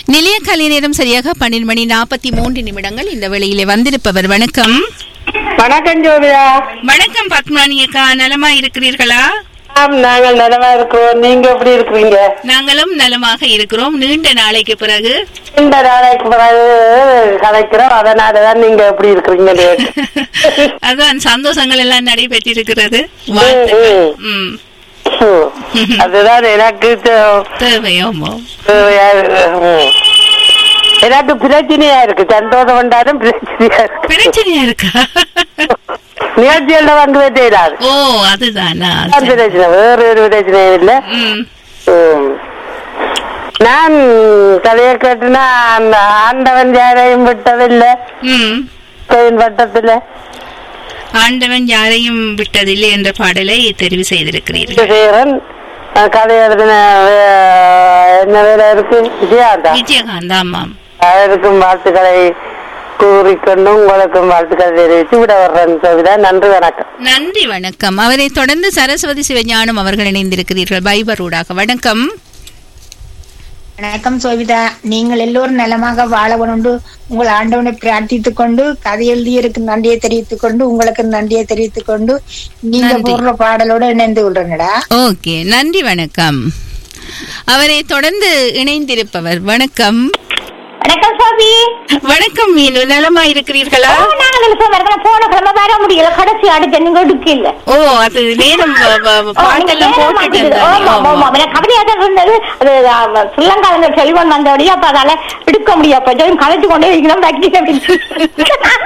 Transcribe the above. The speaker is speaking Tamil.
நிலைய கலை நேரம் சரியாக பன்னெண்டு மணி நாற்பத்தி மூன்று நிமிடங்கள் இந்த வேளையிலே வந்திருப்பவர் வணக்கம் வணக்கம் ஜோதியா வணக்கம் பத்மானி அக்கா நலமா இருக்கிறீர்களா ஆம் நாங்கள் நலமா இருக்கிறோம் நீங்க எப்படி இருக்கிறீங்க நாங்களும் நலமாக இருக்கிறோம் நீண்ட நாளைக்கு பிறகு இந்த நாளைக்கு பிறகு கலைக்கிறோம் அதனாலதான் நீங்க எப்படி இருக்கிறீங்க அதான் சந்தோஷங்கள் எல்லாம் நடைபெற்றிருக்கிறது வாழ்த்துக்கள். ம் அதுதான் எனக்கு தே- தேவையோமோ தேவையா இருக்கு. ம். எனக்கு பிரச்சனையா இருக்கு சந்தோஷம் கொண்டாலும் பிரச்சனையா இருக்கு பிரச்சனையா இருக்கா நிகழ்ச்சிகள்ல வந்து வெற்றிடாது ஓ அதுதானா பிரச்சனை வேற ஒரு பிரச்சனையும் இல்ல ம் ம். நான் கதையை கேட்டுனா அந்த ஆண்டவன் யாரையும் விட்டதில்லை ம் கோயில் வட்டத்துல ஆண்டவன் யாரையும் விட்டதில்லை என்ற பாடலை தெரிவு செய்திருக்கிறீர்கள் சேரன் கதை எழுதின வே- என்ன வேலை இருக்கு விஜயாந்தா விஜயகாந்த் ஆமாம் அவருக்கும் வாழ்த்துக்களை கூறிக்கொண்டு உங்களுக்கும் வாழ்த்துக்களை தெரிவித்து விட வர்றேன் சவிதா நன்றி வணக்கம் நன்றி வணக்கம் அவரை தொடர்ந்து சரஸ்வதி சிவஞானம் அவர்கள் இணைந்திருக்கிறீர்கள் பைபரூடாக வணக்கம் வணக்கம் சோபிதா நீங்கள் எல்லோரும் நலமாக வாழ கொண்டு உங்கள் ஆண்டவனை பிரார்த்தித்துக் கொண்டு கதை எழுதியருக்கு நன்றியை தெரிவித்துக் கொண்டு உங்களுக்கு நன்றியை தெரிவித்துக் கொண்டு நீங்க நன்றி. போடுற பாடலோட இணைந்து கொள்றேங்கடா ஓகே நன்றி வணக்கம் அவரை தொடர்ந்து இணைந்திருப்பவர் வணக்கம் வணக்கம் சோபி வணக்கம் மீனு நலமா இருக்கிறீர்களா நாங்கள் நினைச்சோம் வரணும் போன கிழமை வர முடியல கடைசி அடுத்த நீங்க எடுக்கல ஓ அது நேரம் வ- வ- பாட்டெல்லாம் போட்டுட்டு ஆமா ஆமா இருந்தாங்க. எனக்கு கவலையா தான் இருந்தது அது ஸ்ரீலங்கால செல்வன் வந்தபடியே அப்ப அதால எடுக்க முடியும் அப்ப கலைச்சு கொண்டே இருக்கணும் வைக்க அப்படின்னு